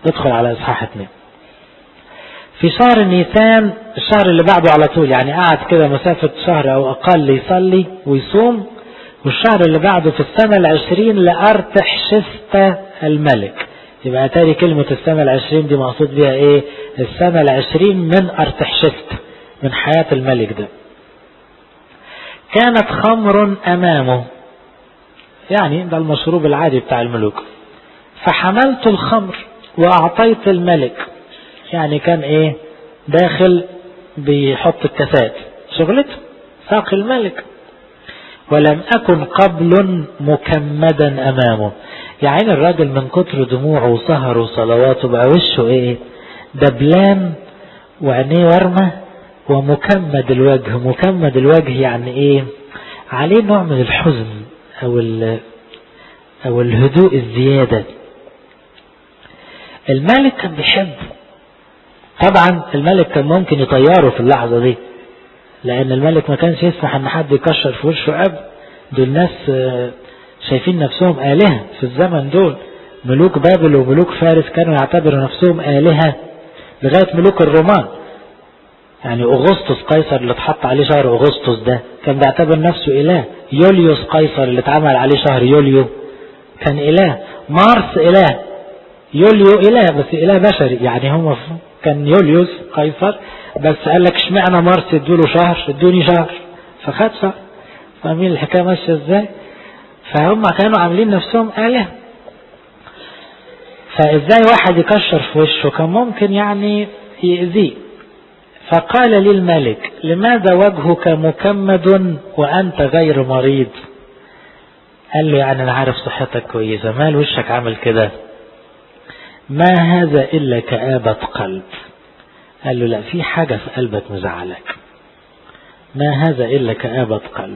ندخل على إصحاح اتنين في شهر نيسان الشهر اللي بعده على طول يعني قعد كده مسافة شهر أو أقل يصلي ويصوم والشهر اللي بعده في السنة العشرين لأرتح شستة الملك يبقى تاني كلمة السنة العشرين دي مقصود بيها ايه السنة العشرين من أرتحشست من حياة الملك ده كانت خمر أمامه يعني ده المشروب العادي بتاع الملوك فحملت الخمر وأعطيت الملك يعني كان ايه داخل بيحط الكاسات شغلته ساق الملك ولم أكن قبل مكمدا أمامه يعني الراجل من كتر دموعه وسهره وصلواته بقى وشه ايه دبلان وعينيه ورمة ومكمد الوجه مكمد الوجه يعني ايه عليه نوع من الحزن او او الهدوء الزيادة الملك كان بيحبه طبعا الملك كان ممكن يطيره في اللحظة دي لان الملك ما كانش يسمح ان حد يكشر في وشه اب دول ناس شايفين نفسهم آلهة في الزمن دول ملوك بابل وملوك فارس كانوا يعتبروا نفسهم آلهة لغاية ملوك الرومان يعني أغسطس قيصر اللي اتحط عليه شهر أغسطس ده كان بيعتبر نفسه إله يوليوس قيصر اللي اتعمل عليه شهر يوليو كان إله مارس إله يوليو إله بس إله بشري يعني هم كان يوليوس قيصر بس قال لك اشمعنى مارس ادوله شهر ادوني شهر فخد شهر فاهمين الحكاية ماشية ازاي فهم كانوا عاملين نفسهم آلهة فازاي واحد يكشر في وشه كان ممكن يعني يأذيه فقال لي الملك لماذا وجهك مكمد وأنت غير مريض قال له يعني أنا عارف صحتك كويسة مال وشك عامل كده ما هذا إلا كآبة قلب قال له لا في حاجة في قلبك مزعلك ما هذا إلا كآبة قلب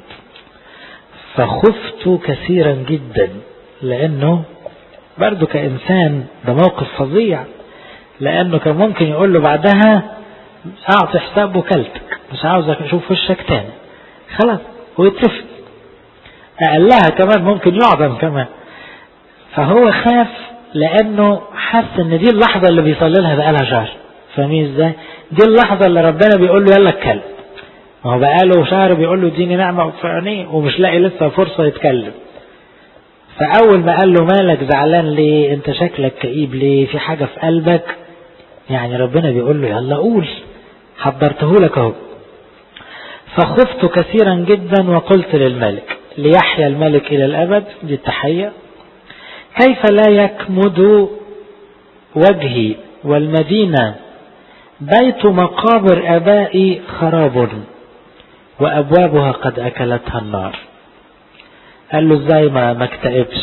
فخفت كثيرا جدا لأنه برضه كإنسان ده موقف فظيع لأنه كان ممكن يقول له بعدها أعطي حساب وكلتك مش عاوز أشوف وشك تاني خلاص ويترفض أقلها كمان ممكن يعدم كمان فهو خاف لأنه حس إن دي اللحظة اللي بيصلي لها بقالها شهر فاهمين إزاي؟ دي اللحظة اللي ربنا بيقول له يلا اتكلم ما هو بقاله شهر بيقول له اديني نعمة في عينيه ومش لاقي لسه فرصة يتكلم فأول ما قال له مالك زعلان ليه انت شكلك كئيب ليه في حاجة في قلبك يعني ربنا بيقول له يلا قول حضرته لك اهو فخفت كثيرا جدا وقلت للملك ليحيا الملك إلى الأبد دي التحية كيف لا يكمد وجهي والمدينة بيت مقابر آبائي خراب وأبوابها قد أكلتها النار قال له ازاي ما ما اكتئبش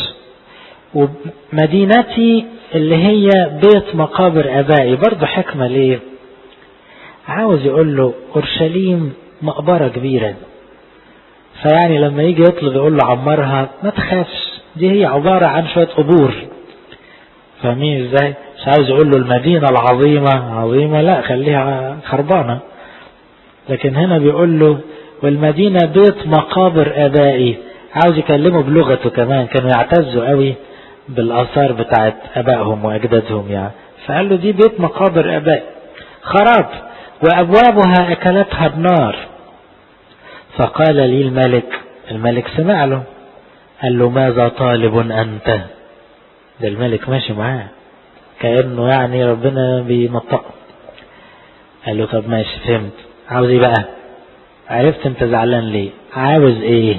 ومدينتي اللي هي بيت مقابر ابائي برضه حكمة ليه عاوز يقول له اورشليم مقبرة كبيرة فيعني لما يجي يطلب يقول له عمرها ما تخافش دي هي عبارة عن شوية قبور فاهمين ازاي مش عاوز يقول له المدينة العظيمة عظيمة لا خليها خربانة لكن هنا بيقول له والمدينة بيت مقابر ابائي عاوز يكلمه بلغته كمان كانوا يعتزوا قوي بالآثار بتاعت أبائهم وأجدادهم يعني فقال له دي بيت مقابر أباء خراب وأبوابها أكلتها النار فقال لي الملك الملك سمع له قال له ماذا طالب أنت ده الملك ماشي معاه كأنه يعني ربنا بينطقه قال له طب ماشي فهمت عاوز ايه بقى عرفت انت زعلان ليه عاوز ايه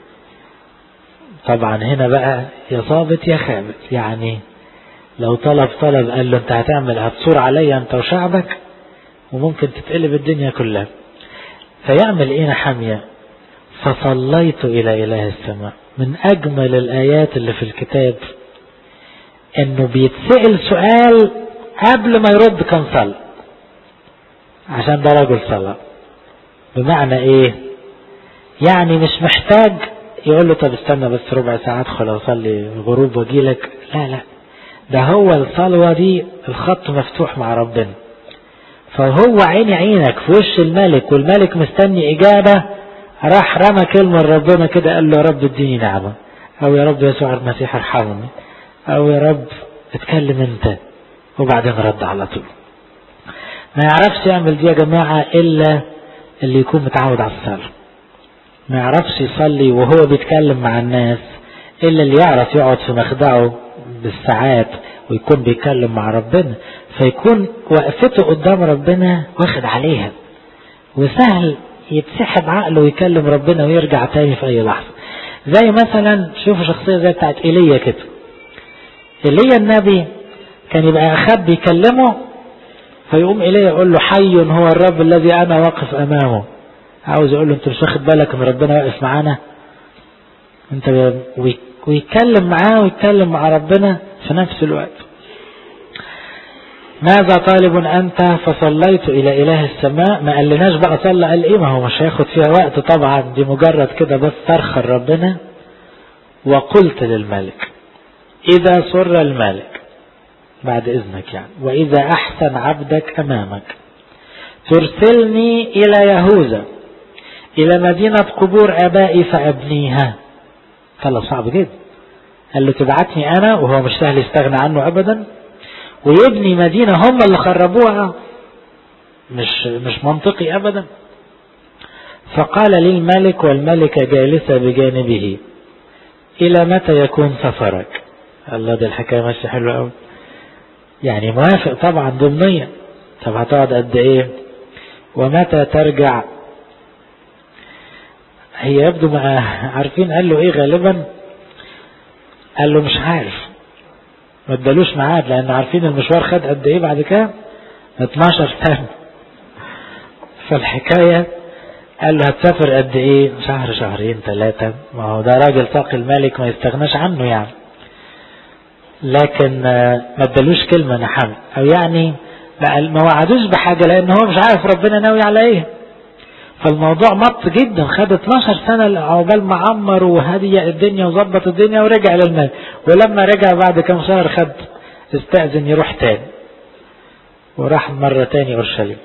طبعا هنا بقى يا صابت يا خابت يعني لو طلب طلب قال له انت هتعمل هتصور عليا انت وشعبك وممكن تتقلب الدنيا كلها فيعمل ايه نحمية فصليت الى اله السماء من اجمل الايات اللي في الكتاب انه بيتسأل سؤال قبل ما يرد كان صلى عشان ده رجل صلاة بمعنى ايه يعني مش محتاج يقول له طب استنى بس ربع ساعة ادخل اصلي الغروب واجي لك لا لا ده هو الصلوة دي الخط مفتوح مع ربنا فهو عيني عينك في وش الملك والملك مستني اجابة راح رمى كلمة لربنا كده قال له يا رب اديني نعمة او يا رب يسوع المسيح ارحمني او يا رب اتكلم انت وبعدين رد على طول ما يعرفش يعمل دي يا جماعة إلا اللي يكون متعود على الصلاة ما يعرفش يصلي وهو بيتكلم مع الناس إلا اللي يعرف يقعد في مخدعه بالساعات ويكون بيتكلم مع ربنا فيكون وقفته قدام ربنا واخد عليها وسهل يتسحب عقله ويكلم ربنا ويرجع تاني في أي لحظة زي مثلا شوفوا شخصية زي بتاعت إيليا كده إيليا النبي كان يبقى أخاب بيكلمه فيقوم إيليا يقول له حي هو الرب الذي أنا واقف أمامه عاوز يقول له أنت مش واخد بالك إن ربنا واقف معانا أنت ويتكلم معاه ويتكلم مع ربنا في نفس الوقت ماذا طالب أنت فصليت إلى إله السماء ما قالناش بقى صلى قال إيه ما هو مش هياخد فيها وقت طبعا دي مجرد كده بس ترخى ربنا وقلت للملك إذا سر الملك بعد إذنك يعني وإذا أحسن عبدك أمامك ترسلني إلى يهوذا إلى مدينة قبور آبائي فأبنيها طلب صعب جدا قال له تبعتني أنا وهو مش سهل يستغنى عنه أبدا ويبني مدينة هم اللي خربوها مش مش منطقي أبدا فقال للملك والملكة جالسة بجانبه إلى متى يكون سفرك الله دي الحكاية ماشية حلوة أوي يعني موافق طبعا ضمنيا طب هتقعد قد إيه ومتى ترجع هي يبدو ما عارفين قال له إيه غالبا قال له مش عارف ما ادالوش ميعاد لان عارفين المشوار خد قد ايه بعد كده 12 سنه فالحكايه قال له هتسافر قد ايه شهر شهرين ثلاثه ما هو ده راجل ساقي الملك ما يستغناش عنه يعني لكن ما ادالوش كلمه نحم او يعني ما وعدوش بحاجه لان هو مش عارف ربنا ناوي على ايه فالموضوع مط جدا خد 12 سنة عقبال ما عمر وهدي الدنيا وظبط الدنيا ورجع للمال ولما رجع بعد كم شهر خد استأذن يروح تاني وراح مرة تاني أورشليم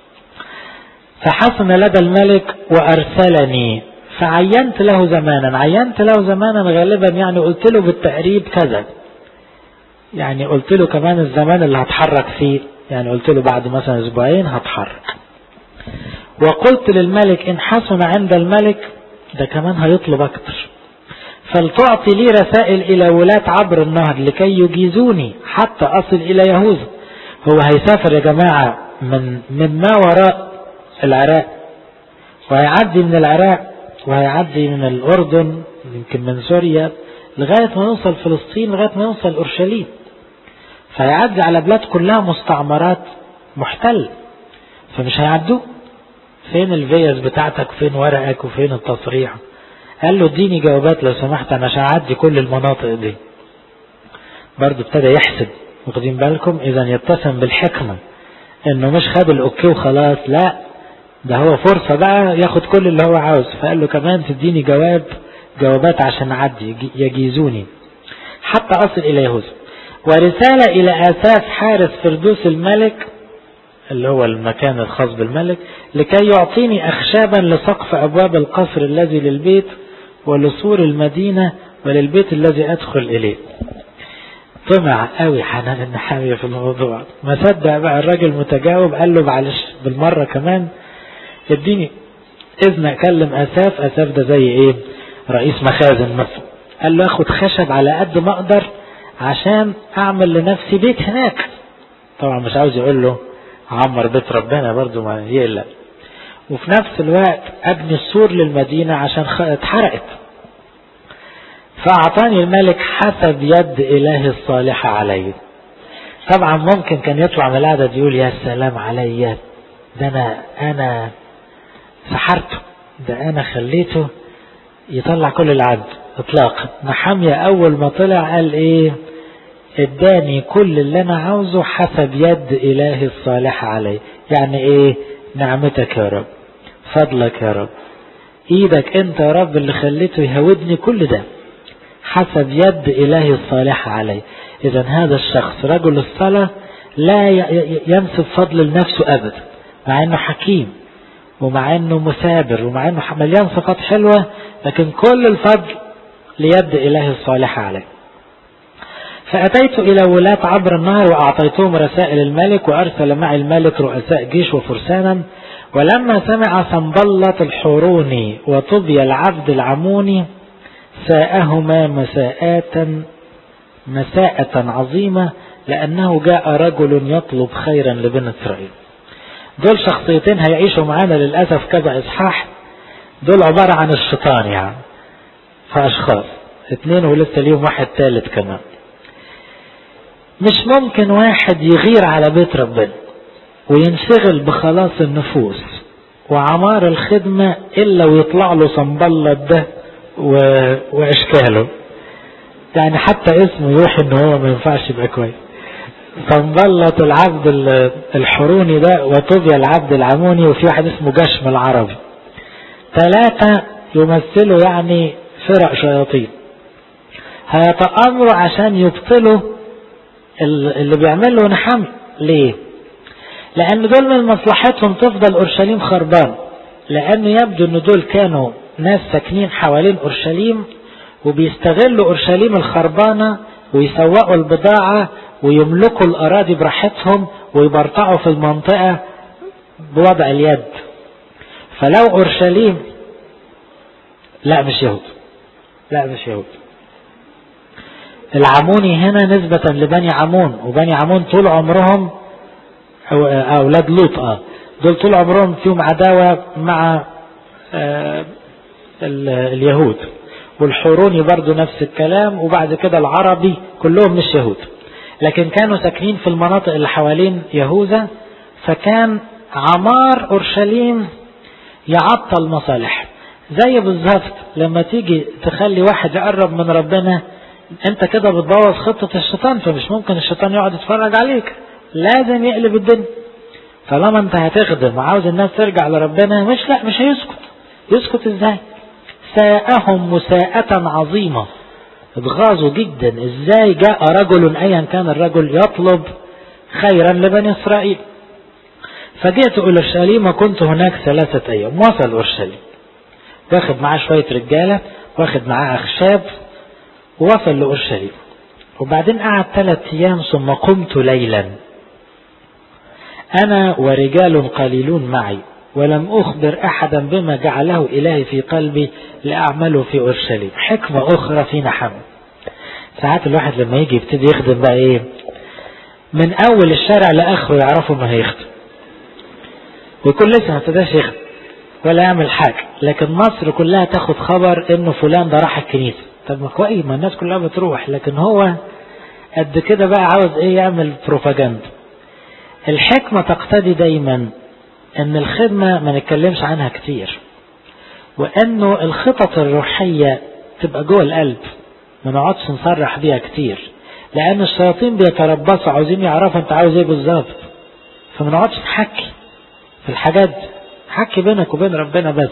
فحسن لدى الملك وأرسلني فعينت له زمانا عينت له زمانا غالبا يعني قلت له بالتقريب كذا يعني قلت له كمان الزمان اللي هتحرك فيه يعني قلت له بعد مثلا اسبوعين هتحرك وقلت للملك إن حسن عند الملك ده كمان هيطلب أكتر فلتعطي لي رسائل إلى ولاة عبر النهر لكي يجيزوني حتى أصل إلى يهوذا هو هيسافر يا جماعة من من ما وراء العراق وهيعدي من العراق وهيعدي من الأردن يمكن من سوريا لغاية ما يوصل فلسطين لغاية ما يوصل أورشليم فهيعدي على بلاد كلها مستعمرات محتل فمش هيعدوه فين الفيز بتاعتك فين ورقك وفين التصريح قال له اديني جوابات لو سمحت انا مش هعدي كل المناطق دي برضه ابتدى يحسب واخدين بالكم اذا يتسم بالحكمة انه مش خد الاوكي وخلاص لا ده هو فرصة بقى ياخد كل اللي هو عاوز فقال له كمان تديني جواب جوابات عشان اعدي يجيزوني حتى اصل الى يهوذا ورسالة الى اساس حارس فردوس الملك اللي هو المكان الخاص بالملك لكي يعطيني أخشابا لسقف أبواب القصر الذي للبيت ولسور المدينة وللبيت الذي أدخل إليه طمع قوي حنان النحامية في الموضوع ما صدق بقى الراجل متجاوب قال له معلش بالمرة كمان اديني إذن أكلم أساف أساف ده زي إيه رئيس مخازن مثلا قال له أخد خشب على قد ما أقدر عشان أعمل لنفسي بيت هناك طبعا مش عاوز يقول له عمر بيت ربنا برضو ما يقلق وفي نفس الوقت ابني السور للمدينة عشان اتحرقت فأعطاني الملك حسب يد إله الصالحة علي طبعا ممكن كان يطلع من العدد يقول يا سلام علي ده أنا أنا سحرته ده أنا خليته يطلع كل العدد إطلاقا نحمية أول ما طلع قال إيه اداني كل اللي انا عاوزه حسب يد اله الصالح علي يعني ايه نعمتك يا رب فضلك يا رب ايدك انت يا رب اللي خليته يهودني كل ده حسب يد اله الصالح علي اذا هذا الشخص رجل الصلاة لا ينسب فضل لنفسه ابدا مع انه حكيم ومع انه مثابر ومع انه مليان صفات حلوة لكن كل الفضل ليد اله الصالح عليه فأتيت إلى ولاة عبر النهر وأعطيتهم رسائل الملك وأرسل معي الملك رؤساء جيش وفرسانا ولما سمع سنبلط الحوروني وطبي العبد العموني ساءهما مساءات مساءة عظيمة لأنه جاء رجل يطلب خيرا لبني إسرائيل دول شخصيتين هيعيشوا معانا للأسف كذا إصحاح دول عبارة عن الشيطان يعني فأشخاص اتنين ولسه ليهم واحد ثالث كمان مش ممكن واحد يغير على بيت ربنا وينشغل بخلاص النفوس وعمار الخدمة إلا ويطلع له صنبلط ده و... وأشكاله يعني حتى اسمه يوحي ان هو ما ينفعش يبقى كويس فانبلط العبد الحروني ده وطبي العبد العموني وفي واحد اسمه جشم العربي ثلاثة يمثلوا يعني فرق شياطين هيتأمروا عشان يبطلوا اللي بيعمله نحم ليه لأن دول من مصلحتهم تفضل أورشليم خربان لأنه يبدو أن دول كانوا ناس ساكنين حوالين أورشليم وبيستغلوا أورشليم الخربانة ويسوقوا البضاعة ويملكوا الأراضي براحتهم ويبرطعوا في المنطقة بوضع اليد فلو أورشليم لا مش يهود لا مش يهود العموني هنا نسبة لبني عمون وبني عمون طول عمرهم أولاد لوط اه دول طول عمرهم فيهم عداوة مع آه اليهود والحوروني برضو نفس الكلام وبعد كده العربي كلهم مش يهود لكن كانوا ساكنين في المناطق اللي حوالين يهوذا فكان عمار أورشليم يعطل مصالح زي بالظبط لما تيجي تخلي واحد يقرب من ربنا انت كده بتبوظ خطة الشيطان فمش ممكن الشيطان يقعد يتفرج عليك لازم يقلب الدنيا طالما انت هتخدم وعاوز الناس ترجع لربنا مش لا مش هيسكت يسكت ازاي ساءهم مساءة عظيمة اتغاظوا جدا ازاي جاء رجل ايا كان الرجل يطلب خيرا لبني اسرائيل فجئت اورشليم وكنت هناك ثلاثة ايام وصل اورشليم واخد معاه شوية رجالة واخد معاه اخشاب ووصل لاورشليم وبعدين قعد ثلاث ايام ثم قمت ليلا انا ورجال قليلون معي ولم أخبر أحدا بما جعله إلهي في قلبي لأعمله في أورشليم حكمة أخرى في نحم ساعات الواحد لما يجي يبتدي يخدم بقى إيه من أول الشارع لآخره يعرفوا ما هيخدم ويكون لسه ما ابتداش يخدم ولا يعمل حاجة لكن مصر كلها تاخد خبر إنه فلان ده راح الكنيسة طب ما كويس ما الناس كلها بتروح لكن هو قد كده بقى عاوز إيه يعمل بروباجندا الحكمة تقتضي دايما ان الخدمة ما نتكلمش عنها كتير وانه الخطط الروحية تبقى جوه القلب ما نقعدش نصرح بيها كتير لان الشياطين بيتربصوا عاوزين يعرفوا انت عاوز ايه بالظبط فما نقعدش نحكي في الحاجات دي حكي بينك وبين ربنا بس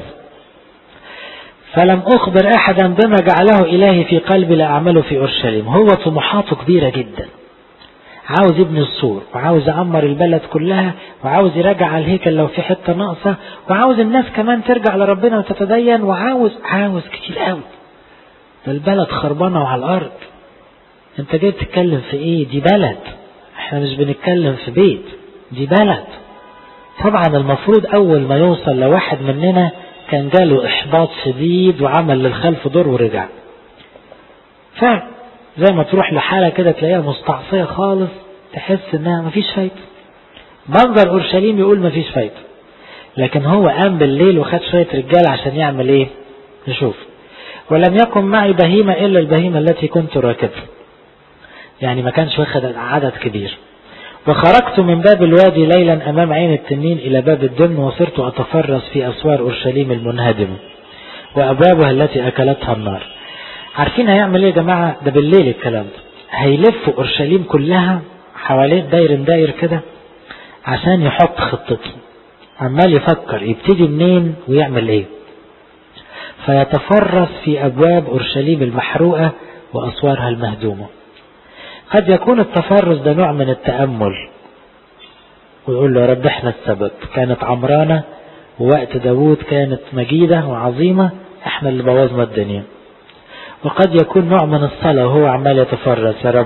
فلم أخبر أحدا بما جعله إلهي في قلبي لأعمله في أورشليم هو طموحاته كبيرة جدا عاوز يبني السور وعاوز يعمر البلد كلها وعاوز يراجع على الهيكل لو في حتة ناقصة وعاوز الناس كمان ترجع لربنا وتتدين وعاوز عاوز كتير قوي ده البلد خربانة وعلى الأرض انت جاي تتكلم في ايه دي بلد احنا مش بنتكلم في بيت دي بلد طبعا المفروض اول ما يوصل لواحد مننا كان جاله احباط شديد وعمل للخلف دور ورجع فعلا زي ما تروح لحالة كده تلاقيها مستعصية خالص تحس انها مفيش فايدة منظر اورشليم يقول مفيش فايدة لكن هو قام بالليل وخد شوية رجال عشان يعمل ايه نشوف ولم يكن معي بهيمة الا البهيمة التي كنت راكبها يعني ما كانش واخد عدد كبير وخرجت من باب الوادي ليلا امام عين التنين الى باب الدمن وصرت اتفرس في اسوار اورشليم المنهدمه وابوابها التي اكلتها النار عارفين هيعمل ايه يا جماعة ده بالليل الكلام ده هيلف اورشليم كلها حوالين داير داير كده عشان يحط خطته عمال يفكر يبتدي منين ويعمل ايه فيتفرس في ابواب اورشليم المحروقة واسوارها المهدومة قد يكون التفرس ده نوع من التأمل ويقول له يا رب احنا السبب كانت عمرانة ووقت داوود كانت مجيدة وعظيمة احنا اللي بوظنا الدنيا وقد يكون نوع من الصلاة وهو عمال يتفرس يا رب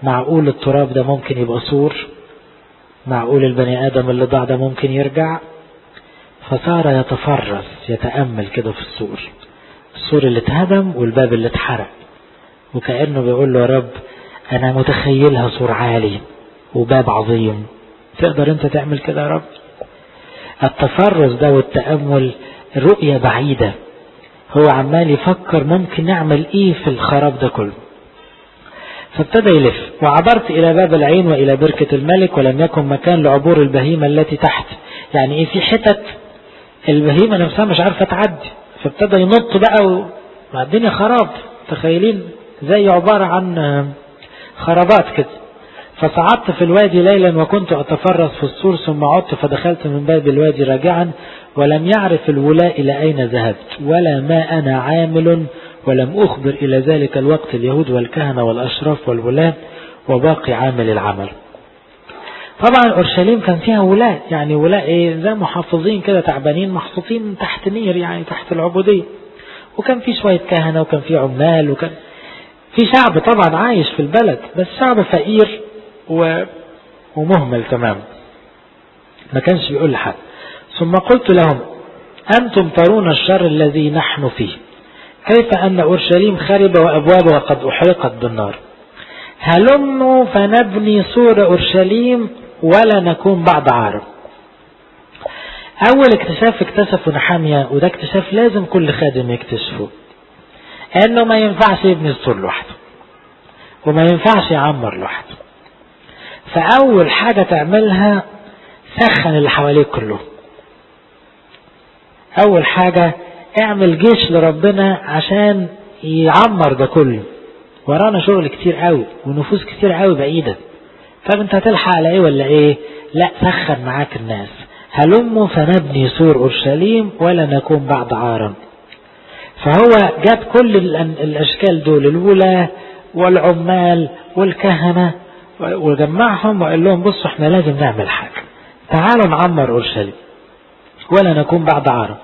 معقول التراب ده ممكن يبقى سور معقول البني آدم اللي ضاع ده ممكن يرجع فصار يتفرس يتأمل كده في السور السور اللي اتهدم والباب اللي اتحرق وكأنه بيقول له يا رب أنا متخيلها سور عالي وباب عظيم تقدر أنت تعمل كده يا رب التفرس ده والتأمل رؤية بعيدة هو عمال يفكر ممكن نعمل ايه في الخراب ده كله فابتدى يلف وعبرت الى باب العين والى بركة الملك ولم يكن مكان لعبور البهيمة التي تحت يعني ايه في حتت البهيمة نفسها مش عارفة تعدي فابتدى ينط بقى والدنيا خراب تخيلين زي عبارة عن خرابات كده فصعدت في الوادي ليلا وكنت أتفرس في السور ثم عدت فدخلت من باب الوادي راجعا ولم يعرف الولاء إلى أين ذهبت ولا ما أنا عامل ولم أخبر إلى ذلك الوقت اليهود والكهنة والأشراف والولاة وباقي عامل العمل طبعا أورشليم كان فيها ولاة يعني ولاة إيه زي محافظين كده تعبانين محطوطين تحت نير يعني تحت العبودية وكان في شوية كهنة وكان في عمال وكان في شعب طبعا عايش في البلد بس شعب فقير و... ومهمل تمام ما كانش بيقول لحد ثم قلت لهم أنتم ترون الشر الذي نحن فيه كيف أن أورشليم خرب وأبوابها قد أحرقت بالنار هلموا فنبني سور أورشليم ولا نكون بعد عارم أول اكتشاف اكتشفه نحامية وده اكتشاف لازم كل خادم يكتشفه أنه ما ينفعش يبني السور لوحده وما ينفعش يعمر لوحده فأول حاجة تعملها سخن اللي حواليك كله أول حاجة اعمل جيش لربنا عشان يعمر ده كله ورانا شغل كتير قوي ونفوس كتير قوي بعيدة طب انت هتلحق على ايه ولا ايه لا سخن معاك الناس هلموا فنبني سور اورشليم ولا نكون بعد عارا فهو جاب كل الاشكال دول الولاة والعمال والكهنة وجمعهم وقال لهم بصوا احنا لازم نعمل حاجة تعالوا نعمر اورشليم ولا نكون بعد عارا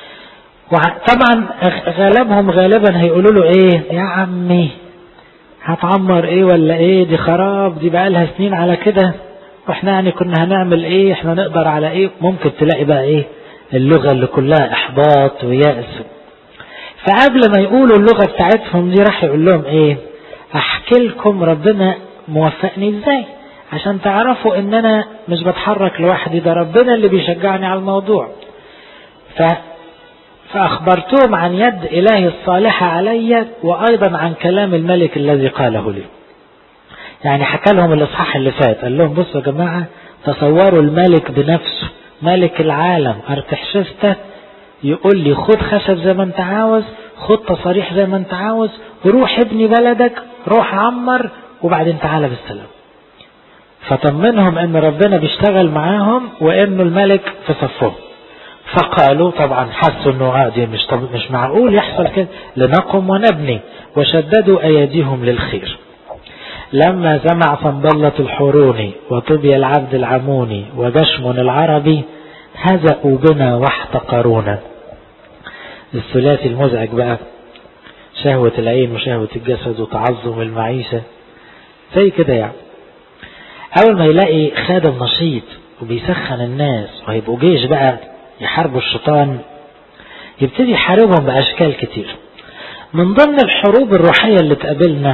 طبعا غالبهم غالبا هيقولوا له ايه يا عمي هتعمر ايه ولا ايه دي خراب دي بقى لها سنين على كده واحنا يعني كنا هنعمل ايه احنا نقدر على ايه ممكن تلاقي بقى ايه اللغة اللي كلها احباط ويأس فقبل ما يقولوا اللغة بتاعتهم دي راح يقول لهم ايه احكي لكم ربنا موفقني ازاي عشان تعرفوا ان انا مش بتحرك لوحدي ده ربنا اللي بيشجعني على الموضوع ف فأخبرتهم عن يد إلهي الصالحة علي وأيضا عن كلام الملك الذي قاله لي يعني حكى لهم الإصحاح اللي فات قال لهم بصوا يا جماعة تصوروا الملك بنفسه ملك العالم أرتحشسته يقول لي خد خشب زي ما انت عاوز خد تصاريح زي ما انت عاوز روح ابني بلدك روح عمر وبعدين تعالى بالسلام فطمنهم ان ربنا بيشتغل معاهم وانه الملك في صفهم فقالوا طبعا حسوا انه عادي مش طب مش معقول يحصل كده لنقم ونبني وشددوا ايديهم للخير لما سمع صنبلة الحروني وطبي العبد العموني وبشمن العربي هزأوا بنا واحتقرونا الثلاثي المزعج بقى شهوة العين وشهوة الجسد وتعظم المعيشة زي كده يعني أول ما يلاقي خادم نشيط وبيسخن الناس وهيبقوا جيش بقى يحاربوا الشيطان يبتدي يحاربهم بأشكال كتير من ضمن الحروب الروحية اللي تقابلنا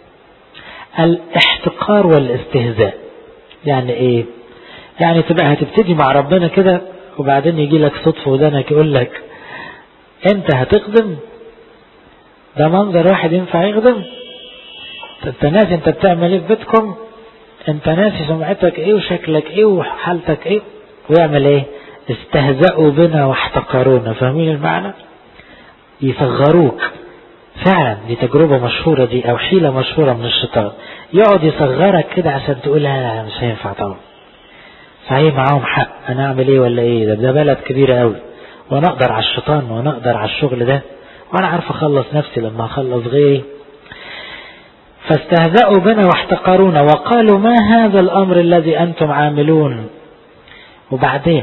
الاحتقار والاستهزاء يعني ايه يعني تبقى هتبتدي مع ربنا كده وبعدين يجي لك صدفة ودانك يقول لك انت هتخدم ده منظر واحد ينفع يخدم انت ناسي انت بتعمل ايه في بيتكم انت ناسي سمعتك ايه وشكلك ايه وحالتك ايه ويعمل ايه استهزأوا بنا واحتقرونا فاهمين المعنى يصغروك فعلا دي تجربة مشهورة دي او حيلة مشهورة من الشيطان يقعد يصغرك كده عشان تقول لا مش هينفع طبعا صحيح معاهم حق انا اعمل ايه ولا ايه ده ده بلد كبيرة قوي وانا اقدر على الشيطان وانا اقدر على الشغل ده وانا عارف اخلص نفسي لما اخلص غيري فاستهزأوا بنا واحتقرونا وقالوا ما هذا الامر الذي انتم عاملون وبعدين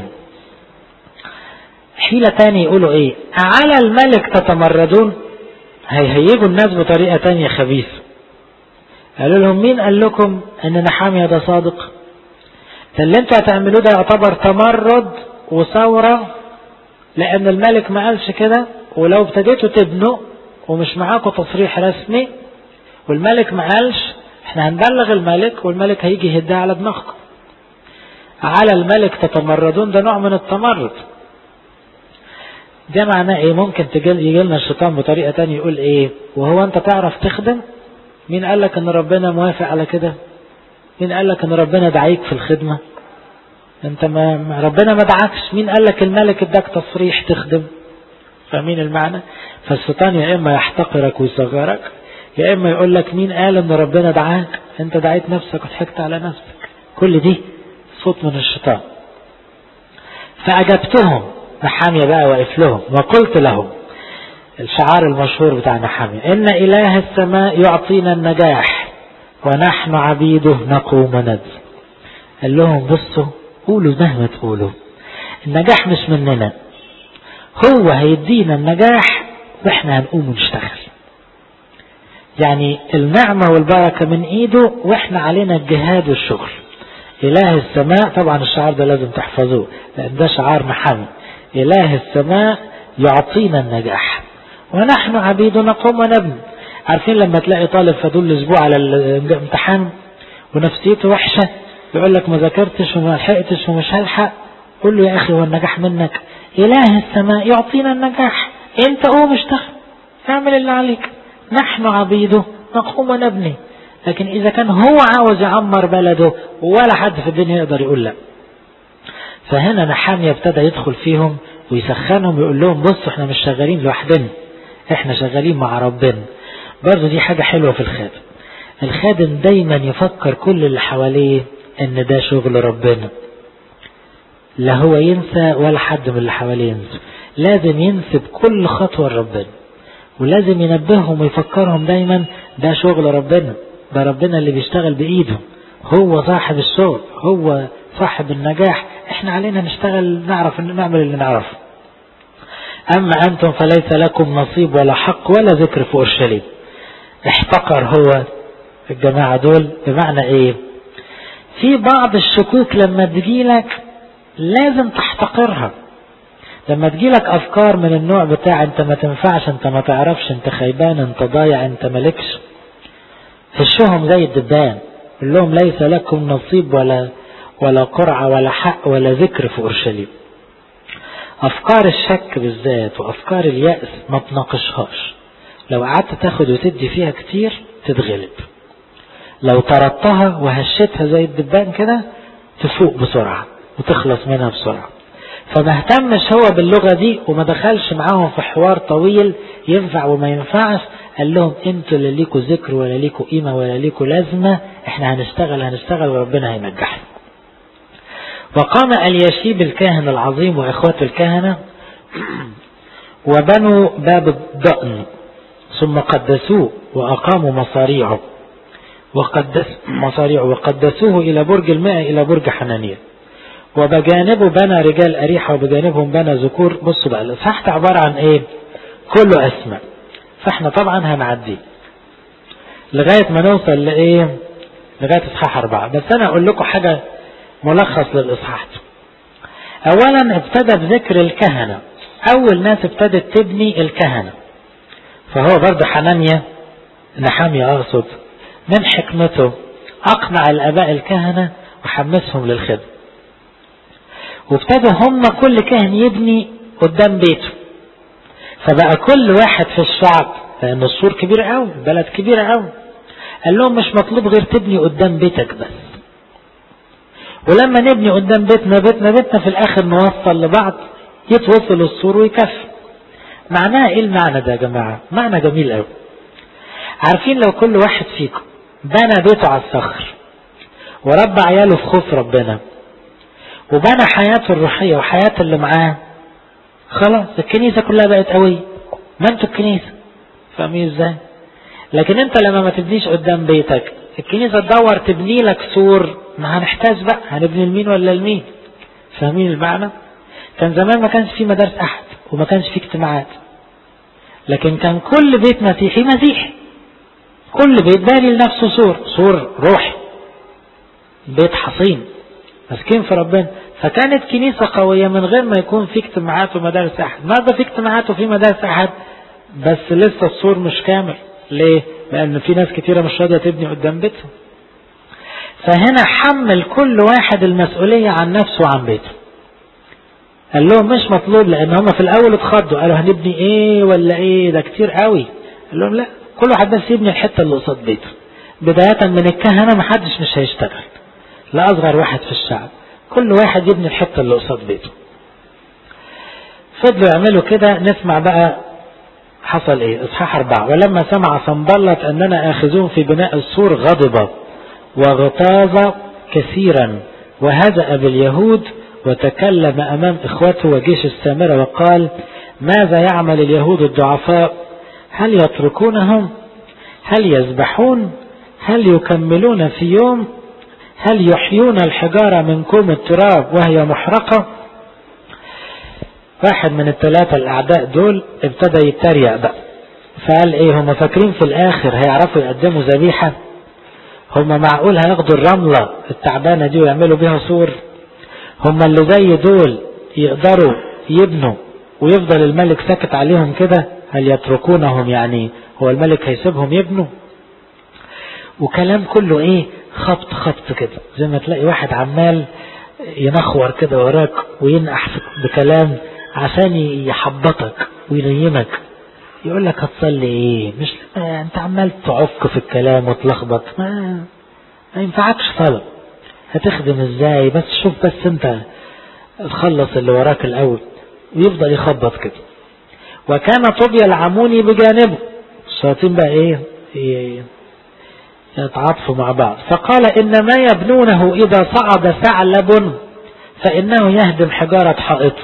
حيلة تاني يقولوا ايه على الملك تتمردون هيهيجوا الناس بطريقة تانية خبيثة قالوا لهم مين قال لكم ان نحامية ده صادق اللي انتوا هتعملوه ده يعتبر تمرد وثورة لان الملك ما قالش كده ولو ابتديتوا تبنوا ومش معاكم تصريح رسمي والملك ما قالش احنا هنبلغ الملك والملك هيجي يهدها على دماغكم على الملك تتمردون ده نوع من التمرد ده معناه ايه ممكن يجي لنا الشيطان بطريقة تانية يقول ايه وهو انت تعرف تخدم مين قال لك ان ربنا موافق على كده مين قال لك ان ربنا دعيك في الخدمة انت ما ربنا ما دعكش مين قال لك الملك اداك تصريح تخدم فاهمين المعنى فالشيطان يا اما يحتقرك ويصغرك يا اما يقول لك مين قال ان ربنا دعاك انت دعيت نفسك وضحكت على نفسك كل دي صوت من الشيطان فاجبتهم نحامية بقى واقف لهم وقلت لهم الشعار المشهور بتاع نحامية إن إله السماء يعطينا النجاح ونحن عبيده نقوم وندل قال لهم بصوا قولوا مهما تقولوا النجاح مش مننا هو هيدينا النجاح واحنا هنقوم ونشتغل يعني النعمة والبركة من ايده واحنا علينا الجهاد والشغل اله السماء طبعا الشعار ده لازم تحفظوه لان ده شعار محمد اله السماء يعطينا النجاح ونحن عبيد نقوم ونبني عارفين لما تلاقي طالب فدول الاسبوع على الامتحان ونفسيته وحشة يقول لك ما ذاكرتش وما لحقتش ومش هلحق قول له يا اخي هو النجاح منك اله السماء يعطينا النجاح انت قوم اشتغل اعمل اللي عليك نحن عبيده نقوم ونبني لكن اذا كان هو عاوز يعمر بلده ولا حد في الدنيا يقدر يقول لا فهنا نحامية ابتدى يدخل فيهم ويسخنهم ويقول لهم بصوا احنا مش شغالين لوحدنا احنا شغالين مع ربنا برضه دي حاجة حلوة في الخادم الخادم دايما يفكر كل اللي حواليه ان ده شغل ربنا لا هو ينسى ولا حد من اللي حواليه ينسى لازم ينسب كل خطوة لربنا ولازم ينبههم ويفكرهم دايما ده شغل ربنا ده ربنا اللي بيشتغل بإيده هو صاحب الشغل هو صاحب النجاح احنا علينا نشتغل نعرف نعمل اللي نعرفه أما أنتم فليس لكم نصيب ولا حق ولا ذكر في أورشليم احتقر هو الجماعة دول بمعنى ايه في بعض الشكوك لما تجيلك لازم تحتقرها لما تجيلك افكار من النوع بتاع انت ما تنفعش انت ما تعرفش انت خيبان انت ضايع انت مالكش هشهم زي الدبان قول لهم ليس لكم نصيب ولا ولا قرعة ولا حق ولا ذكر في أورشليم أفكار الشك بالذات وأفكار اليأس ما تناقشهاش لو قعدت تاخد وتدي فيها كتير تتغلب لو طردتها وهشتها زي الدبان كده تفوق بسرعة وتخلص منها بسرعة فما اهتمش هو باللغة دي وما دخلش معاهم في حوار طويل ينفع وما ينفعش قال لهم انتوا اللي ليكوا ذكر ولا ليكوا قيمة ولا ليكوا لازمة احنا هنشتغل هنشتغل وربنا هينجحنا وقام اليشيب الكاهن العظيم واخواته الكهنة وبنوا باب الضأن ثم قدسوه وأقاموا مصاريعه وقدس مصاريعه وقدسوه إلى برج الماء إلى برج حنانية وبجانبه بنى رجال أريحة وبجانبهم بنى ذكور بصوا بقى الإصحاح عبارة عن إيه؟ كله أسماء فإحنا طبعا هنعديه لغاية ما نوصل لإيه؟ لغاية إصحاح أربعة بس أنا أقول لكم حاجة ملخص للإصحاح أولا ابتدى بذكر الكهنة أول ناس ابتدت تبني الكهنة فهو برضه حنانيا نحامية أقصد من حكمته أقنع الآباء الكهنة وحمسهم للخدمة وابتدوا هم كل كاهن يبني قدام بيته فبقى كل واحد في الشعب لأن السور كبير قوي البلد كبيرة قوي قال لهم مش مطلوب غير تبني قدام بيتك بس ولما نبني قدام بيتنا بيتنا بيتنا في الآخر نوصل لبعض يتوصل السور ويكفي معناها ايه المعنى ده يا جماعة معنى جميل قوي عارفين لو كل واحد فيكم بنى بيته على الصخر وربى عياله في خوف ربنا وبنى حياته الروحية وحياة اللي معاه خلاص الكنيسة كلها بقت قوية ما انتوا الكنيسة فاهمين ازاي لكن انت لما ما تبنيش قدام بيتك الكنيسة تدور تبني لك سور ما هنحتاج بقى هنبني لمين ولا لمين فاهمين المعنى كان زمان ما كانش في مدارس احد وما كانش في اجتماعات لكن كان كل بيت مسيحي مسيحي كل بيت باني لنفسه سور سور روحي بيت حصين مسكين في ربنا فكانت كنيسة قوية من غير ما يكون في اجتماعات ومدارس أحد النهارده في اجتماعات وفي مدارس أحد بس لسه السور مش كامل ليه؟ لأن في ناس كتيرة مش راضية تبني قدام بيتهم فهنا حمل كل واحد المسؤولية عن نفسه وعن بيته قال لهم مش مطلوب لأن هم في الأول اتخضوا قالوا هنبني إيه ولا إيه ده كتير قوي قال لهم لا كل واحد بس يبني الحتة اللي قصاد بيته بداية من الكهنة محدش مش هيشتغل لا أصغر واحد في الشعب كل واحد يبني الحتة اللي قصاد بيته فضلوا يعملوا كده نسمع بقى حصل ايه اصحاح اربعة ولما سمع صنبلت اننا اخذون في بناء السور غضب واغتاظ كثيرا وهزأ باليهود وتكلم امام اخوته وجيش السامرة وقال ماذا يعمل اليهود الضعفاء هل يتركونهم هل يذبحون هل يكملون في يوم هل يحيون الحجارة من كوم التراب وهي محرقة واحد من الثلاثة الأعداء دول ابتدى يتريق بقى فقال ايه هم فاكرين في الآخر هيعرفوا يقدموا ذبيحة هم معقول هياخدوا الرملة التعبانة دي ويعملوا بيها سور هم اللي زي دول يقدروا يبنوا ويفضل الملك ساكت عليهم كده هل يتركونهم يعني هو الملك هيسيبهم يبنوا وكلام كله ايه خبط خبط كده زي ما تلاقي واحد عمال ينخور كده وراك وينقح بكلام عشان يحبطك وينيمك يقول لك هتصلي ايه مش انت عمال تعك في الكلام وتلخبط ما, ما ينفعكش صلاة هتخدم ازاي بس شوف بس انت تخلص اللي وراك الاول ويفضل يخبط كده وكان طوبيا العموني بجانبه الشياطين بقى ايه, إيه يتعاطفوا مع بعض فقال إن ما يبنونه إذا صعد ثعلب فإنه يهدم حجارة حائطه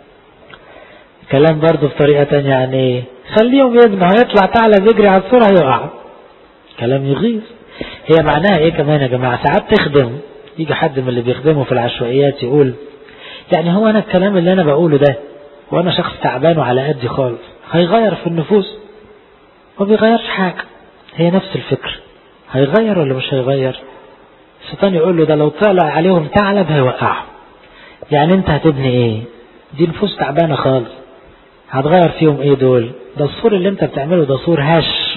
كلام برضه بطريقة تانية يعني خليهم يبنوا هيطلع ثعلب يجري على السور هيقع كلام يغيظ هي معناها ايه كمان يا جماعة ساعات تخدم يجي حد من اللي بيخدموا في العشوائيات يقول يعني هو انا الكلام اللي انا بقوله ده وانا شخص تعبان وعلى قدي خالص هيغير في النفوس ما بيغيرش حاجة هي نفس الفكر هيغير ولا مش هيغير الشيطان يقول له ده لو طلع عليهم ثعلب هيوقعهم يعني انت هتبني ايه دي نفوس تعبانه خالص هتغير فيهم ايه دول ده السور اللي انت بتعمله ده سور هش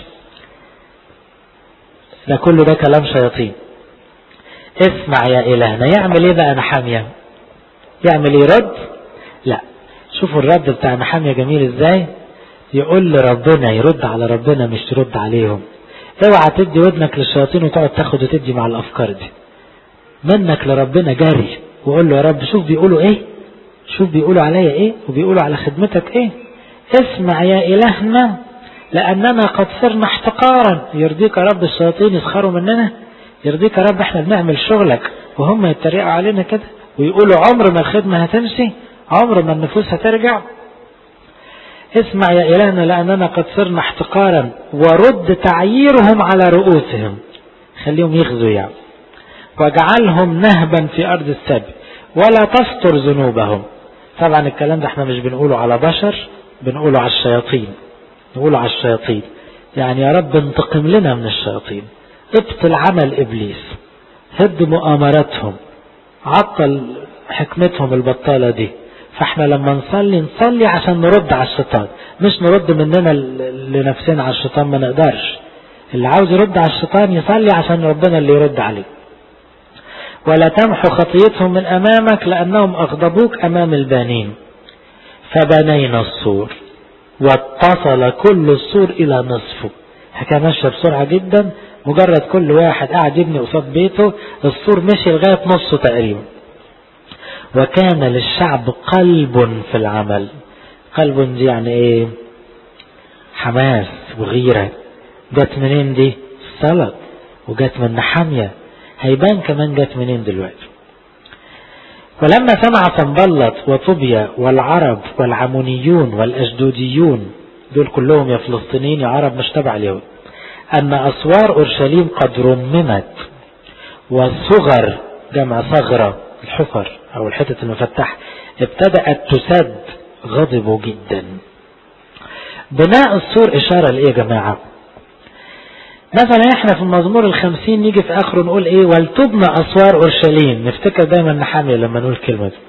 ده كله ده كلام شياطين اسمع يا الهنا يعمل ايه بقى نحاميه يعمل ايه رد لا شوفوا الرد بتاع نحاميه جميل ازاي يقول لربنا يرد على ربنا مش يرد عليهم اوعى تدي ودنك للشياطين وتقعد تاخد وتدي مع الافكار دي منك لربنا جاري وقول له يا رب شوف بيقولوا ايه شوف بيقولوا عليا ايه وبيقولوا على خدمتك ايه اسمع يا الهنا لاننا قد صرنا احتقارا يرضيك يا رب الشياطين يسخروا مننا يرضيك يا رب احنا بنعمل شغلك وهم يتريقوا علينا كده ويقولوا عمر ما الخدمة هتمشي عمر ما النفوس هترجع اسمع يا إلهنا لأننا قد صرنا احتقارا ورد تعييرهم على رؤوسهم خليهم يخزوا يعني واجعلهم نهبا في أرض السبي ولا تستر ذنوبهم طبعا الكلام ده احنا مش بنقوله على بشر بنقوله على الشياطين نقوله على الشياطين يعني يا رب انتقم لنا من الشياطين ابطل عمل إبليس هد مؤامراتهم عطل حكمتهم البطالة دي فاحنا لما نصلي نصلي عشان نرد على الشيطان مش نرد مننا لنفسنا على الشيطان ما نقدرش اللي عاوز يرد على الشيطان يصلي عشان ربنا اللي يرد عليه ولا تمحو خطيتهم من امامك لانهم اغضبوك امام البانين فبنينا السور واتصل كل السور الى نصفه حكايه ماشيه بسرعه جدا مجرد كل واحد قاعد يبني قصاد بيته السور مشي لغايه نصه تقريبا وكان للشعب قلب في العمل قلب دي يعني ايه حماس وغيرة جت منين دي الصلاة وجت من نحامية هيبان كمان جت منين دلوقتي ولما سمع صنبلط وطوبيا والعرب والعمونيون والأشدوديون دول كلهم يا فلسطينيين يا عرب مش تبع اليهود أن أسوار أورشليم قد رممت والصغر جمع صغرة الحفر أو الحتة المفتحة ابتدأت تسد غضبوا جدا بناء السور إشارة لإيه يا جماعة مثلا احنا في المزمور الخمسين نيجي في اخره نقول ايه ولتبنى اسوار اورشليم نفتكر دايما نحامي لما نقول الكلمة دي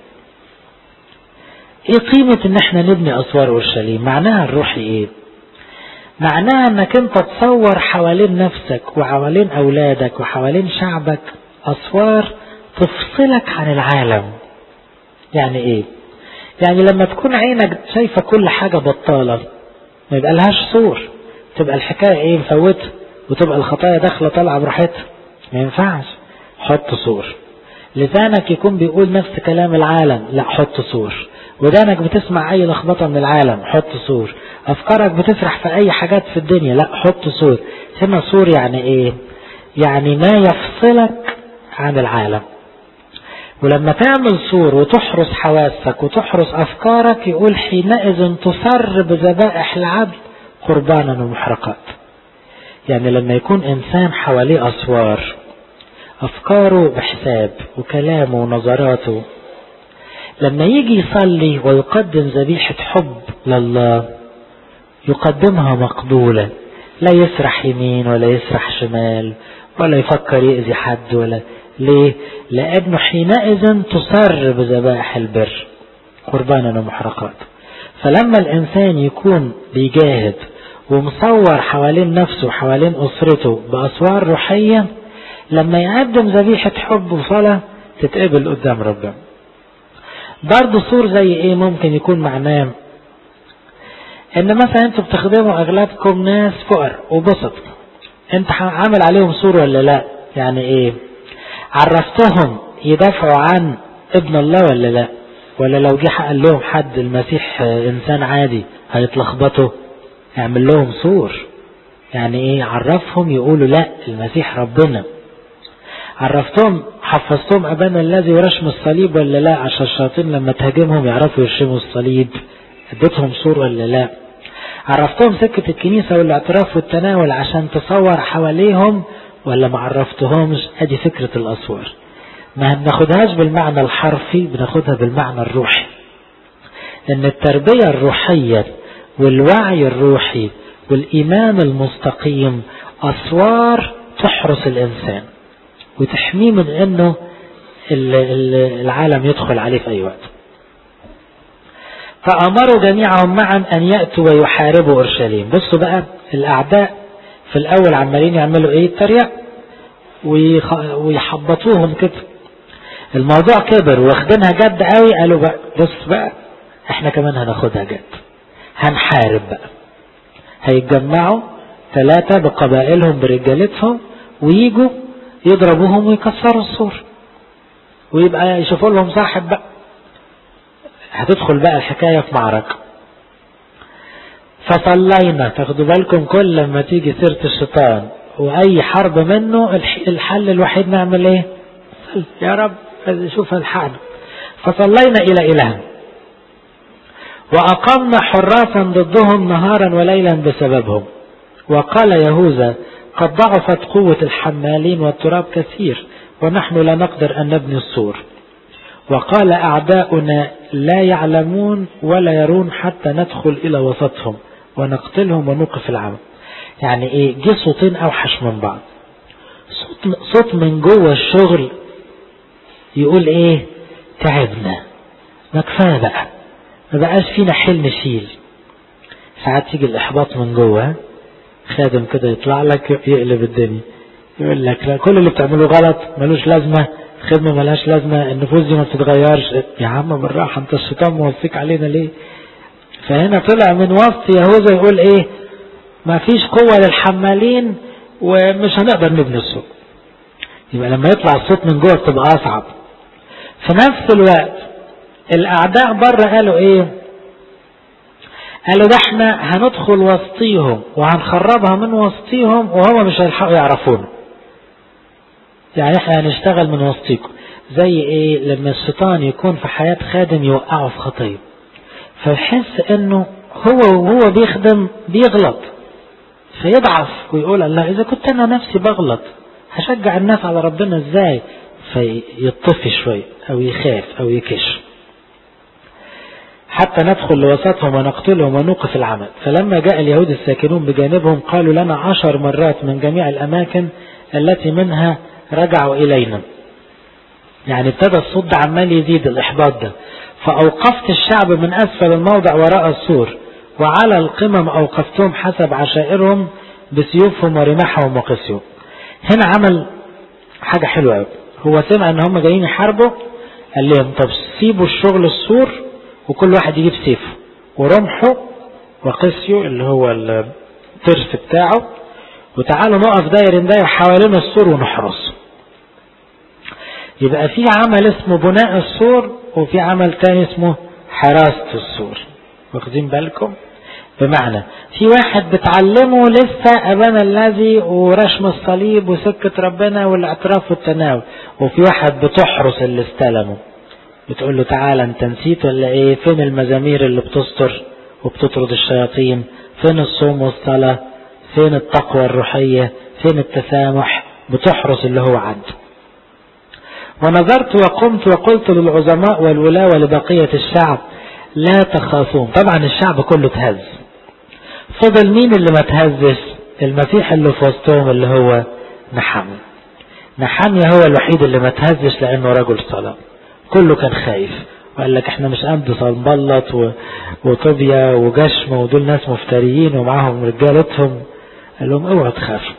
ايه قيمة ان احنا نبني اسوار اورشليم معناها الروحي ايه معناها انك انت تصور حوالين نفسك وحوالين اولادك وحوالين شعبك اسوار تفصلك عن العالم يعني ايه يعني لما تكون عينك شايفة كل حاجة بطالة ما يبقى لهاش سور تبقى الحكاية ايه مفوتة وتبقى الخطايا داخلة طالعة براحتها ما ينفعش حط سور لسانك يكون بيقول نفس كلام العالم لا حط سور ودانك بتسمع اي لخبطة من العالم حط سور افكارك بتسرح في اي حاجات في الدنيا لا حط سور هنا سور يعني ايه يعني ما يفصلك عن العالم ولما تعمل سور وتحرس حواسك وتحرس افكارك يقول حينئذ تصر بذبائح العدل قربانا ومحرقات يعني لما يكون انسان حواليه اسوار افكاره بحساب وكلامه ونظراته لما يجي يصلي ويقدم ذبيحة حب لله يقدمها مقبولة لا يسرح يمين ولا يسرح شمال ولا يفكر يأذي حد ولا ليه لأنه حينئذ تصر بذبائح البر قربانا ومحرقات فلما الإنسان يكون بيجاهد ومصور حوالين نفسه وحوالين أسرته بأسوار روحية لما يقدم ذبيحة حب وصلاة تتقبل قدام ربنا برضه صور زي ايه ممكن يكون معناه ان مثلا انتوا بتخدموا اغلبكم ناس فقر وبسط انت عامل عليهم صور ولا لا يعني ايه عرفتهم يدافعوا عن ابن الله ولا لا ولا لو جه قال لهم حد المسيح انسان عادي هيتلخبطوا اعمل لهم صور يعني ايه عرفهم يقولوا لا المسيح ربنا عرفتهم حفظتهم ابانا الذي ورشم الصليب ولا لا عشان الشياطين لما تهاجمهم يعرفوا يرشموا الصليب اديتهم صور ولا لا عرفتهم سكة الكنيسة والاعتراف والتناول عشان تصور حواليهم ولا ما عرفتهمش ادي فكرة الاسوار ما بناخدهاش بالمعنى الحرفي بناخدها بالمعنى الروحي ان التربية الروحية والوعي الروحي والايمان المستقيم اسوار تحرس الانسان وتحميه من انه العالم يدخل عليه في اي وقت فامروا جميعهم معا ان ياتوا ويحاربوا اورشليم بصوا بقى الاعداء في الاول عمالين يعملوا ايه التريق ويحبطوهم كده الموضوع كبر واخدينها جد قوي قالوا بقى بص بقى احنا كمان هناخدها جد هنحارب بقى هيتجمعوا ثلاثة بقبائلهم برجالتهم ويجوا يضربوهم ويكسروا السور ويبقى يشوفوا لهم صاحب بقى هتدخل بقى الحكاية في معركة فصلينا تاخدوا بالكم كل لما تيجي سيرة الشيطان وأي حرب منه الحل الوحيد نعمل ايه يا رب شوف الحقنا فصلينا إلى إله وأقمنا حراسا ضدهم نهارا وليلا بسببهم وقال يهوذا قد ضعفت قوة الحمالين والتراب كثير ونحن لا نقدر أن نبني السور وقال أعداؤنا لا يعلمون ولا يرون حتى ندخل إلى وسطهم ونقتلهم ونوقف العمل يعني إيه جه صوتين أوحش من بعض صوت, صوت من جوه الشغل يقول إيه تعبنا ما كفايه بقى ما بقاش فينا حيل نشيل ساعات يجي الإحباط من جوه خادم كده يطلع لك يقلب الدنيا يقول لك لا كل اللي بتعمله غلط ملوش لازمة خدمة ملهاش لازمة النفوس دي ما بتتغيرش يا عم بالراحة انت الشيطان موصيك علينا ليه فهنا طلع من وسط يهوذا يقول ايه ما فيش قوة للحمالين ومش هنقدر نبني السوق يبقى لما يطلع الصوت من جوه بتبقى اصعب في نفس الوقت الاعداء بره قالوا ايه قالوا ده احنا هندخل وسطيهم وهنخربها من وسطيهم وهم مش هيلحقوا يعرفونا يعني احنا هنشتغل من وسطيكم زي ايه لما الشيطان يكون في حياة خادم يوقعه في خطية فيحس انه هو وهو بيخدم بيغلط فيضعف ويقول الله اذا كنت انا نفسي بغلط هشجع الناس على ربنا ازاي فيطفي شوية او يخاف او يكش حتى ندخل لوسطهم ونقتلهم ونوقف العمل فلما جاء اليهود الساكنون بجانبهم قالوا لنا عشر مرات من جميع الأماكن التي منها رجعوا إلينا يعني ابتدى الصد عمال يزيد الإحباط ده فأوقفت الشعب من أسفل الموضع وراء السور وعلى القمم أوقفتهم حسب عشائرهم بسيوفهم ورماحهم وقسيهم هنا عمل حاجة حلوة قوي هو سمع ان هم جايين يحاربوا قال لهم طب سيبوا الشغل السور وكل واحد يجيب سيفه ورمحه وقسيه اللي هو الترس بتاعه وتعالوا نقف داير داير حوالين السور ونحرسه يبقى في عمل اسمه بناء السور وفي عمل تاني اسمه حراسة السور واخدين بالكم بمعنى في واحد بتعلمه لسه أبانا الذي ورشم الصليب وسكة ربنا والاعتراف والتناول وفي واحد بتحرس اللي استلمه بتقول له تعالى انت نسيت ولا ايه فين المزامير اللي بتستر وبتطرد الشياطين فين الصوم والصلاة فين التقوى الروحية فين التسامح بتحرس اللي هو عنده ونظرت وقمت وقلت للعظماء والولاة ولبقية الشعب لا تخافون طبعا الشعب كله تهز فضل مين اللي ما تهزش المسيح اللي في وسطهم اللي هو نحمي نحمي هو الوحيد اللي ما تهزش لانه رجل صلاة كله كان خايف وقال لك احنا مش قد صنبلط و... وطوبيا وجشم ودول ناس مفتريين ومعاهم رجالتهم قال لهم اوعوا تخافوا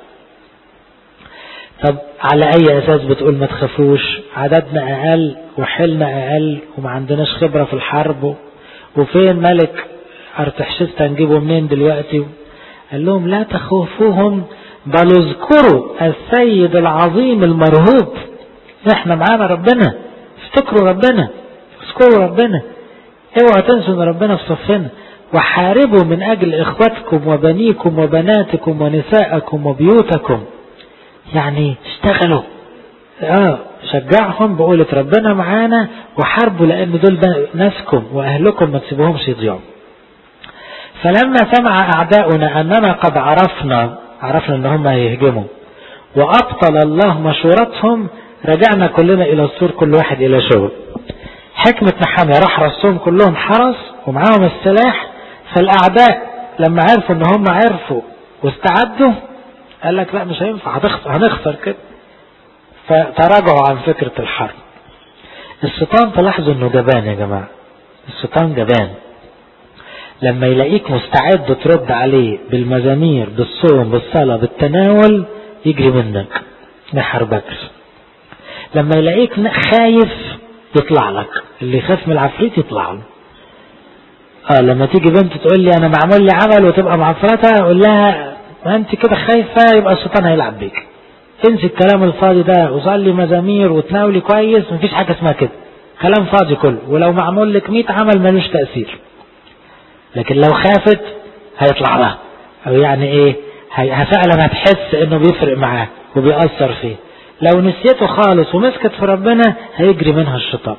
طب على اي اساس بتقول ما تخافوش عددنا اقل وحلنا اقل وما عندناش خبرة في الحرب وفين ملك ارتحشستا نجيبه منين دلوقتي قال لهم لا تخوفوهم بل اذكروا السيد العظيم المرهوب احنا معانا ربنا افتكروا ربنا اذكروا ربنا اوعوا تنسوا ان ربنا في صفنا وحاربوا من اجل اخواتكم وبنيكم وبناتكم ونساءكم وبيوتكم يعني اشتغلوا اه شجعهم بقولة ربنا معانا وحاربوا لان دول ناسكم واهلكم ما تسيبوهمش يضيعوا فلما سمع اعداؤنا اننا قد عرفنا عرفنا ان هم هيهجموا وابطل الله مشورتهم رجعنا كلنا الى السور كل واحد الى شغل حكمة نحامية راح رسوهم كلهم حرس ومعاهم السلاح فالاعداء لما عرفوا ان هم عرفوا واستعدوا قال لك لا مش هينفع هنخسر, هنخسر كده فتراجعوا عن فكرة الحرب الشيطان تلاحظوا انه جبان يا جماعة الشيطان جبان لما يلاقيك مستعد ترد عليه بالمزامير بالصوم بالصلاة بالتناول يجري منك ما يحاربكش لما يلاقيك خايف يطلع لك اللي يخاف من العفريت يطلع له اه لما تيجي بنت تقول لي انا معمول لي عمل وتبقى معفرتها اقول لها ما انت كده خايفة يبقى الشيطان هيلعب بيك انسي الكلام الفاضي ده وصلي مزامير وتناولي كويس مفيش حاجة اسمها كده كلام فاضي كله ولو معمول لك 100 عمل ملوش تأثير لكن لو خافت هيطلع لها او يعني ايه فعلا هتحس انه بيفرق معاه وبيأثر فيه لو نسيته خالص ومسكت في ربنا هيجري منها الشيطان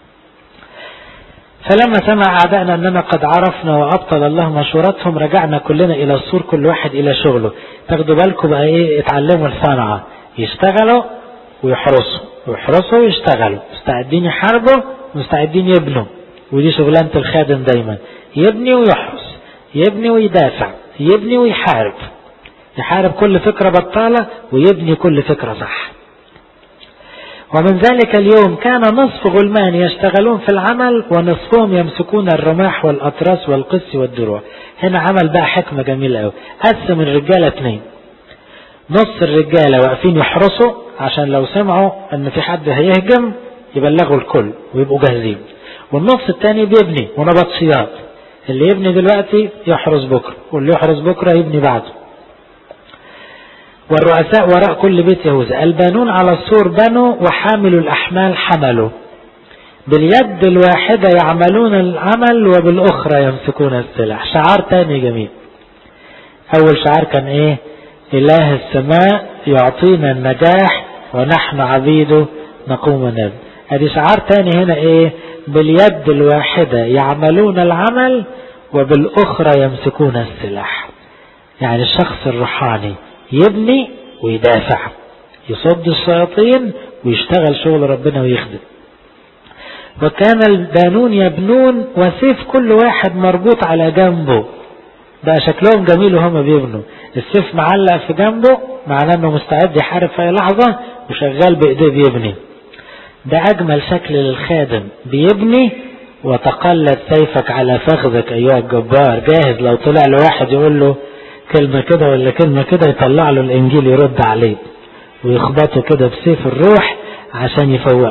فلما سمع أعدائنا أننا قد عرفنا وأبطل الله مشورتهم رجعنا كلنا إلى السور كل واحد إلى شغله تاخدوا بالكم بقى إيه اتعلموا الصنعة يشتغلوا ويحرسوا ويحرسوا ويشتغلوا مستعدين يحاربوا مستعدين يبنوا ودي شغلانة الخادم دايما يبني ويحرس يبني ويدافع يبني ويحارب يحارب كل فكرة بطالة ويبني كل فكرة صح ومن ذلك اليوم كان نصف غلمان يشتغلون في العمل ونصفهم يمسكون الرماح والأطراس والقس والدروع هنا عمل بقى حكمة جميلة قوي قسم الرجالة اتنين نص الرجالة واقفين يحرسوا عشان لو سمعوا ان في حد هيهجم يبلغوا الكل ويبقوا جاهزين والنص التاني بيبني ونبطشيات اللي يبني دلوقتي يحرس بكرة واللي يحرس بكرة يبني بعده والرؤساء وراء كل بيت يهوذا البانون على السور بنوا وحاملوا الأحمال حملوا باليد الواحدة يعملون العمل وبالأخرى يمسكون السلاح شعار تاني جميل أول شعار كان إيه إله السماء يعطينا النجاح ونحن عبيده نقوم ونبني ادي شعار تاني هنا ايه باليد الواحدة يعملون العمل وبالأخرى يمسكون السلاح يعني الشخص الروحاني يبني ويدافع يصد الشياطين ويشتغل شغل ربنا ويخدم وكان البانون يبنون وسيف كل واحد مربوط على جنبه بقى شكلهم جميل وهم بيبنوا السيف معلق في جنبه معناه انه مستعد يحارب في اي لحظة وشغال بايديه بيبني ده اجمل شكل للخادم بيبني وتقلد سيفك على فخذك ايها الجبار جاهز لو طلع له واحد يقول له كلمة كده ولا كلمة كده يطلع له الانجيل يرد عليه ويخبطه كده بسيف الروح عشان يفوق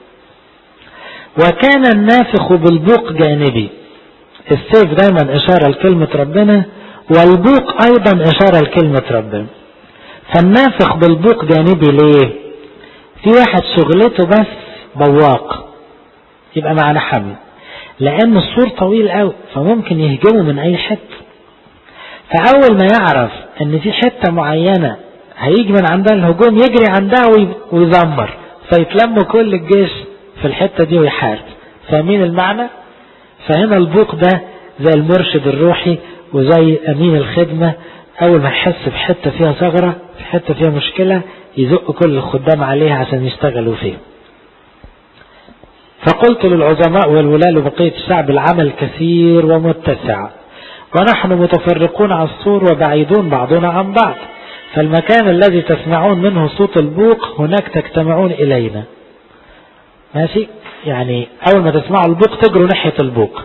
وكان النافخ بالبوق جانبي السيف دايما اشارة لكلمة ربنا والبوق ايضا اشارة لكلمة ربنا فالنافخ بالبوق جانبي ليه في واحد شغلته بس بواق يبقى معنا حمل لان السور طويل قوي فممكن يهجمه من اي حته فاول ما يعرف ان في حته معينه هيجي من عندها الهجوم يجري عندها ويزمر فيتلم كل الجيش في الحته دي ويحارب فاهمين المعنى فهنا البوق ده زي المرشد الروحي وزي امين الخدمه اول ما يحس بحته فيها ثغره في حته فيها مشكله يزق كل الخدام عليها عشان يشتغلوا فيه فقلت للعظماء والولاة لبقية الشعب العمل كثير ومتسع ونحن متفرقون على السور وبعيدون بعضنا عن بعض فالمكان الذي تسمعون منه صوت البوق هناك تجتمعون إلينا ماشي يعني أول ما تسمعوا البوق تجروا ناحية البوق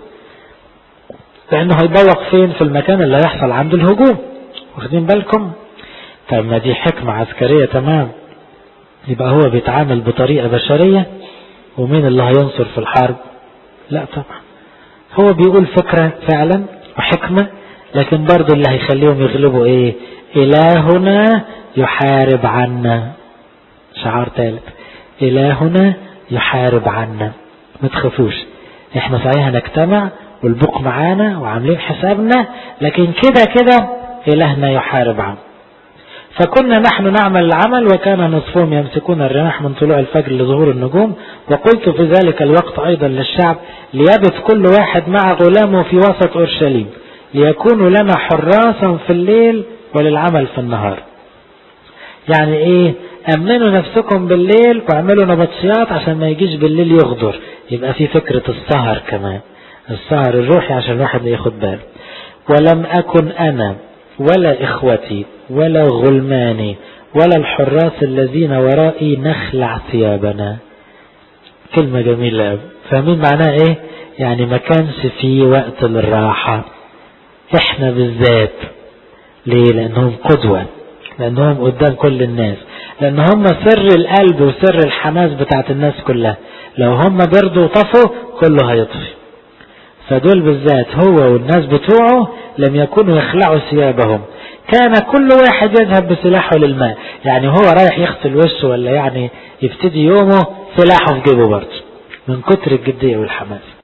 لأنه هيبوق فين في المكان اللي هيحصل عنده الهجوم واخدين بالكم طيب ما دي حكمة عسكرية تمام يبقى هو بيتعامل بطريقة بشرية ومين اللي هينصر في الحرب لا طبعا هو بيقول فكرة فعلا وحكمة لكن برضو اللي هيخليهم يغلبوا ايه الهنا يحارب عنا شعار ثالث الهنا يحارب عنا ما تخافوش احنا صحيح هنجتمع والبوق معانا وعاملين حسابنا لكن كده كده الهنا يحارب عنا فكنا نحن نعمل العمل وكان نصفهم يمسكون الرماح من طلوع الفجر لظهور النجوم وقلت في ذلك الوقت أيضا للشعب ليبت كل واحد مع غلامه في وسط أورشليم ليكونوا لنا حراسا في الليل وللعمل في النهار يعني ايه امنوا نفسكم بالليل واعملوا نبطشيات عشان ما يجيش بالليل يغدر يبقى في فكرة السهر كمان السهر الروحي عشان الواحد ياخد باله ولم اكن انا ولا اخوتي ولا غلماني ولا الحراس الذين ورائي نخلع ثيابنا كلمة جميلة قوي فاهمين معناها ايه يعني ما كانش في وقت للراحة احنا بالذات ليه لانهم قدوة لانهم قدام كل الناس لان هم سر القلب وسر الحماس بتاعت الناس كلها لو هم بردوا وطفوا كله هيطفي فدول بالذات هو والناس بتوعه لم يكونوا يخلعوا ثيابهم كان كل واحد يذهب بسلاحه للماء يعني هو رايح يغسل وشه ولا يعني يبتدي يومه سلاحه في جيبه برضه من كتر الجدية والحماس